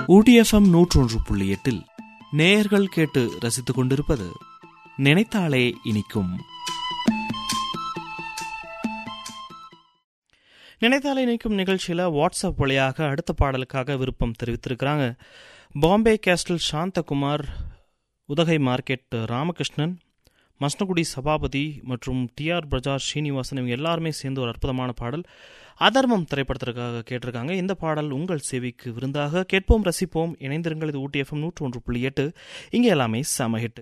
ஊட்டிஎஃப்எம் நூற்றொன்று புள்ளி எட்டில் நேயர்கள் கேட்டு ரசித்துக் கொண்டிருப்பது நினைத்தாலே இனிக்கும் நினைத்தாலே இனிக்கும் நிகழ்ச்சியில் வாட்ஸ்அப் வழியாக அடுத்த பாடலுக்காக விருப்பம் தெரிவித்திருக்கிறாங்க பாம்பே கேஸ்டல் சாந்தகுமார் உதகை மார்க்கெட் ராமகிருஷ்ணன் மஸ்னகுடி சபாபதி மற்றும் டிஆர் பிரஜார் ஸ்ரீனிவாசன் இவங்க எல்லாருமே சேர்ந்து ஒரு அற்புதமான பாடல் அதர்மம் திரைப்படத்திற்காக கேட்டிருக்காங்க இந்த பாடல் உங்கள் செவிக்கு விருந்தாக கேட்போம் ரசிப்போம் இணைந்திருங்கள் இது ஊட்டி எஃப்எம் நூற்று ஒன்று புள்ளி எட்டு இங்கே எல்லாமே சம ஹிட்